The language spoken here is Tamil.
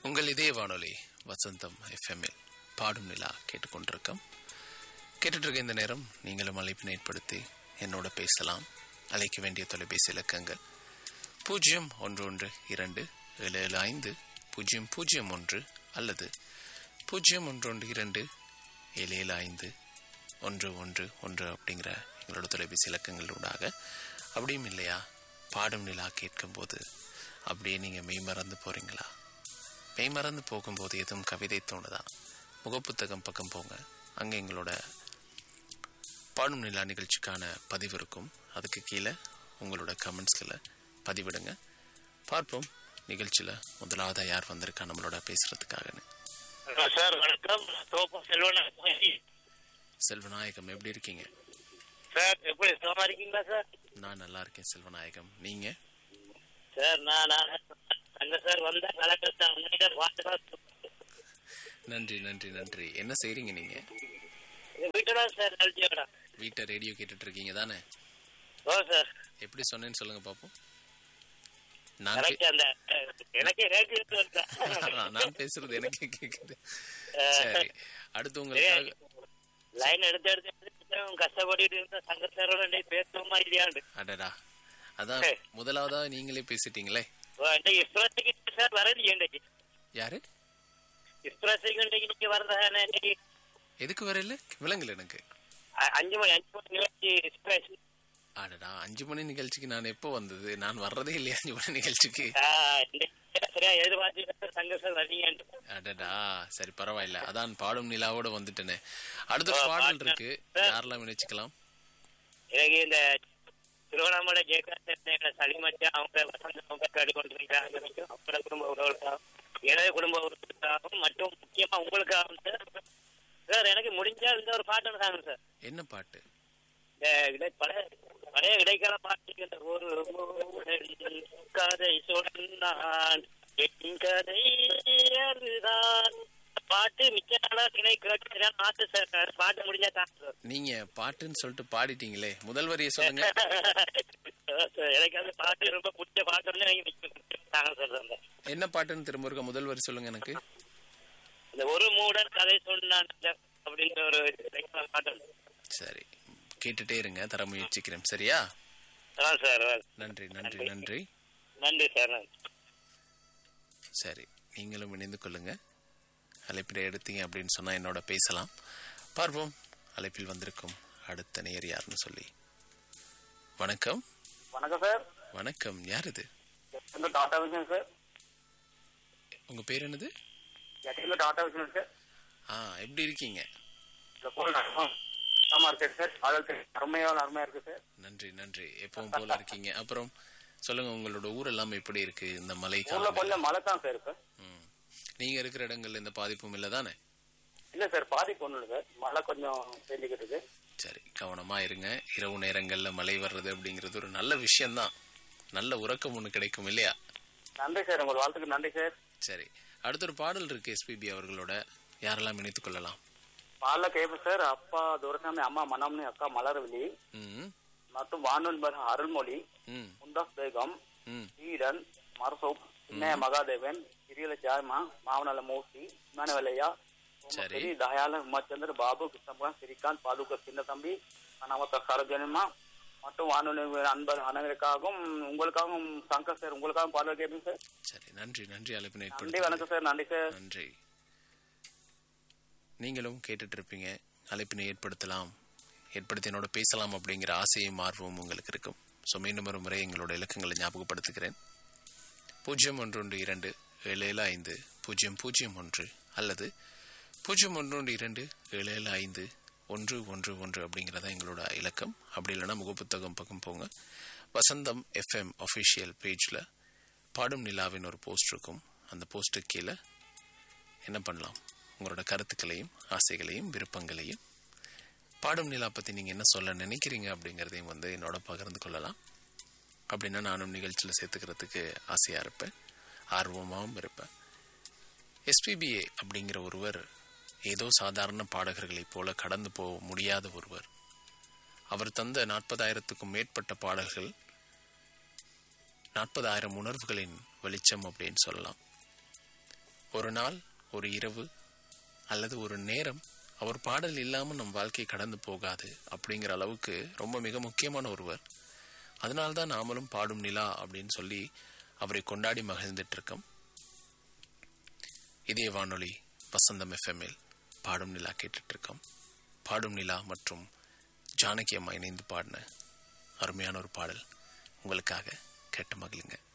உங்கள் இதே வானொலி வசந்தம் எஃப்எம்மில் பாடும் நிலா கேட்டுக்கொண்டிருக்கோம் கேட்டுட்டு இருக்க இந்த நேரம் நீங்களும் அழைப்பினை ஏற்படுத்தி என்னோட பேசலாம் அழைக்க வேண்டிய தொலைபேசி இலக்கங்கள் பூஜ்ஜியம் ஒன்று ஒன்று இரண்டு ஏழு ஏழு ஐந்து பூஜ்ஜியம் பூஜ்ஜியம் ஒன்று அல்லது பூஜ்ஜியம் ஒன்று ஒன்று இரண்டு ஏழு ஏழு ஐந்து ஒன்று ஒன்று ஒன்று அப்படிங்கிற எங்களோட தொலைபேசி இலக்கங்களூடாக அப்படியும் இல்லையா பாடும் நிலா கேட்கும்போது அப்படியே நீங்கள் மெய் மறந்து போகிறீங்களா மெய் மறந்து போகும்போது எதுவும் கவிதை தோணுதா முகப்புத்தகம் பக்கம் போங்க அங்கே எங்களோட பாடும் நிலா நிகழ்ச்சிக்கான பதிவு இருக்கும் அதுக்கு கீழே உங்களோட கமெண்ட்ஸ்களை பதிவிடுங்க பார்ப்போம் நிகழ்ச்சியில் முதலாவதாக யார் வந்திருக்கா நம்மளோட பேசுறதுக்காகன்னு ஹலோ சார் வணக்கம் தோப்பம் செல்வன் செல்வநாயகம் எப்படி இருக்கீங்க சார் எப்படி சுகமா இருக்கீங்களா சார் நான் நல்லா இருக்கேன் செல்வநாயகம் நீங்கள் சார் நான் நான் அங்க சார் வந்த கலெக்டர் தான் உங்ககிட்ட பார்த்து தான் நன்றி நன்றி நன்றி என்ன செய்றீங்க நீங்கள் வீட்டுல சார் நல்ஜியோட வீட்டை ரேடியோ கேட்டுட்டு இருக்கீங்க தானே ஓ சார் எப்படி சொன்னேன்னு சொல்லுங்க பார்ப்போம் நான் பே- கரெக்ட் அந்த அஹ், எனக்கே ரேடியோ நான் பேசுறது எனக்கே கேக்குது சரி அடுத்து உங்களுக்காக லைன் எடுத்து எடுத்து எடுத்து கஷ்டப்பட்டுட்டு இருந்த சங்க சாரோட நீ பேசுவோமா இல்லையாண்டு அடடா அதான் முதலாவதா நீங்களே பேசிட்டீங்களே ஓ, இன்னைக்கு எக்ஸ்பிரஸுக்கு சார் வரது இன்னைக்கு யாரு எக்ஸ்பிரஸுக்கு இன்னைக்கு நீங்க வரதா இன்னைக்கு எதுக்கு வரல விலங்குல எனக்கு அ- அஞ்சு மணி அஞ்சு மணி நிகழ்ச்சி எக்ஸ்பிரஸ் அடடா அஞ்சு மணி நிகழ்ச்சிக்கு நான் எப்போ வந்தது நான் வர்றதே இல்லையா அஞ்சு மணி நிகழ்ச்சிக்கு ஆஹ், இன்னைக்கு சரியா எதிர்பார்த்து சங்க சார் வரீங்கன்னு அடடா சரி பரவாயில்ல அதான் பாடும் நிலாவோட வந்துட்டேனே அடுத்த ஒரு பாடல் இருக்கு யாரெல்லாம் நினைச்சுக்கலாம் எனக்கு இந்த திருவண்ணாமலை ஜெயகாந்த் சளிமச்சா அவங்க வசந்த அவங்க கேட்டு கொண்டிருக்கிறாங்க அவங்களோட குடும்ப உறவுகளுக்காகவும் எனது குடும்ப உறவுகளுக்காகவும் மற்றும் முக்கியமா உங்களுக்காகவும் சார் சார் எனக்கு முடிஞ்சா இந்த ஒரு பாட்டு தாங்க சார் என்ன பாட்டு இந்த இடை பழைய பழைய இடைக்கால பாட்டு இந்த ஒரு மூடல் கதை சொன்னான் என் கதை அதுதான் பாட்டு மிச்ச நாளா திணை கேட்டு ஆசை சார் பாட்டு முடிஞ்சா தான் சார் நீங்க பாட்டுன்னு சொல்லிட்டு பாடிட்டீங்களே முதல் வரியை சொல்லுங்க சார், எனக்கு அந்த பாட்டு ரொம்ப பிடிச்ச பாட்டுன்னு எனக்கு தாங்க சார் அந்த என்ன பாட்டுன்னு திரும்ப இருக்க முதல் வரி சொல்லுங்க எனக்கு இந்த ஒரு மூடன் கதை சொன்னான் அப்படின்ற ஒரு இடைக்கால பாட்டு உண்டு. சரி கேட்டுட்டே இருங்க தர முயற்சிக்கிறேன் சரியா ஆ சார் ஆ. நன்றி நன்றி நன்றி நன்றி சார் நன்றி சரி நீங்களும் இணைந்து கொள்ளுங்க அழைப்பிட எடுத்தீங்க அப்படின்னு சொன்னா என்னோட பேசலாம் பார்ப்போம் அழைப்பில் வந்திருக்கும் அடுத்த நேர் யாருன்னு சொல்லி வணக்கம் வணக்கம் சார் வணக்கம் யார் இது இந்த டாடா விஷயம் சார் உங்க பேர் என்னது இந்த டாடா விஷயம் சார் ஆ எப்படி இருக்கீங்க இந்த போல் ஆமா இருக்கு சார் அதாவது அருமையான அருமையா இருக்கு சார் நன்றி நன்றி எப்பவும் போல இருக்கீங்க அப்புறம் சொல்லுங்க உங்களோட ஊர் எல்லாம் எப்படி இருக்கு இந்த மலை ஊர்ல காலங்கள்ல? கொஞ்சம் மழை தான் சார் இருக்கு ம். நீங்க இருக்கிற இடங்கள்ல இந்த பாதிப்பும் இல்லை தானே இல்ல சார் பாதிப்பு ஒண்ணும் இல்லை சார் மழை கொஞ்சம் பெஞ்சுக்கிட்டு இருக்கு சரி கவனமா இருங்க இரவு நேரங்கள்ல மழை வர்றது அப்படிங்கிறது ஒரு நல்ல விஷயம்தான் நல்ல உறக்கம் ஒண்ணு கிடைக்கும் இல்லையா நன்றி சார் உங்கள் வாழ்த்துக்கு நன்றி சார் சரி அடுத்த ஒரு பாடல் இருக்கு எஸ்பிபி அவர்களோட யாரெல்லாம் இணைத்துக் கொள்ளலாம் பால கேப்பு சார் அப்பா துரசாமி அம்மா மனம்னி அக்கா மலர்விழி ம் மற்றும் வானொன்பர் அருள்மொழி ம் முந்தாஸ் பேகம் ம் ஈரன் மரசோப் சின்ன மகாதேவன் ಹಿರಿಯಲ ಜಾಯಮ ಮಾವನಲ ಮೂರ್ತಿ ಮನವಲಯ್ಯ சரி. ದಯಾಲ ಉಮಾಚಂದ್ರ ಬಾಬು ಕೃಷ್ಣಪ್ಪ ಶ್ರೀಕಾந்த் பாதுக சின்ன தம்பி அனாமத்த சரஜனிமா மற்றும் வானொலி அன்பர் அனைவருக்காகவும் உங்களுக்காகவும் சங்கர் சார் உங்களுக்காகவும் பாடல் கேட்பேன் சார் சரி நன்றி நன்றி அழைப்பினை நன்றி ஏற்படுத்தி வணக்கம் சார் நன்றி சார் நன்றி நீங்களும் கேட்டுட்டு இருப்பீங்க அழைப்பினை ஏற்படுத்தலாம் ஏற்படுத்தி என்னோட பேசலாம் அப்படிங்கிற ஆசையும் ஆர்வமும் உங்களுக்கு இருக்கும் ஸோ மீண்டும் ஒரு முறை எங்களோட இலக்கங்களை ஞாபகப்படுத்துகிறேன் பூஜ்ஜியம் ஒன்று ஒன்று இரண்டு ஏழு ஏழு ஐந்து பூஜ்ஜியம் பூஜ்ஜியம் ஒன்று அல்லது பூஜ்ஜியம் ஒன்று ஒன்று இரண்டு ஏழு ஏழு ஐந்து ஒன்று ஒன்று ஒன்று அப்படிங்கிறதா எங்களோட இலக்கம் அப்படி இல்லைன்னா முகப்புத்தகம் பக்கம் போங்க வசந்தம் எஃப்எம் அஃபிஷியல் பேஜில் பாடும் நிலாவின் ஒரு போஸ்ட் இருக்கும் அந்த போஸ்ட்டுக்கு கீழே என்ன பண்ணலாம் உங்களோட கருத்துக்களையும் ஆசைகளையும் விருப்பங்களையும் பாடும் நிலா பற்றி நீங்கள் என்ன சொல்ல நினைக்கிறீங்க அப்படிங்கிறதையும் வந்து என்னோட பகிர்ந்து கொள்ளலாம் அப்படின்னா நானும் நிகழ்ச்சியில் சேர்த்துக்கிறதுக்கு ஆசையாக இருப்பேன் ஆர்வமாகவும் இருப்பேன் எஸ்பிபிஏ அப்படிங்கிற ஒருவர் ஏதோ சாதாரண பாடகர்களைப் போல கடந்து போக முடியாத ஒருவர் அவர் தந்த நாற்பதாயிரத்துக்கும் மேற்பட்ட பாடல்கள் நாற்பதாயிரம் உணர்வுகளின் வெளிச்சம் அப்படின்னு சொல்லலாம் ஒரு நாள் ஒரு இரவு அல்லது ஒரு நேரம் அவர் பாடல் இல்லாமல் நம் வாழ்க்கை கடந்து போகாது அப்படிங்கிற அளவுக்கு ரொம்ப மிக முக்கியமான ஒருவர் அதனால்தான் நாமளும் பாடும் நிலா அப்படின்னு சொல்லி அவரை கொண்டாடி மகிழ்ந்துட்டு இருக்கோம் இதே வானொலி வசந்தம் எஃப்எம்மில் பாடும் நிலா கேட்டுட்டு இருக்கோம் பாடும் நிலா மற்றும் ஜானகி அம்மா இணைந்து பாடின அருமையான ஒரு பாடல் உங்களுக்காக கேட்டு மகிழுங்க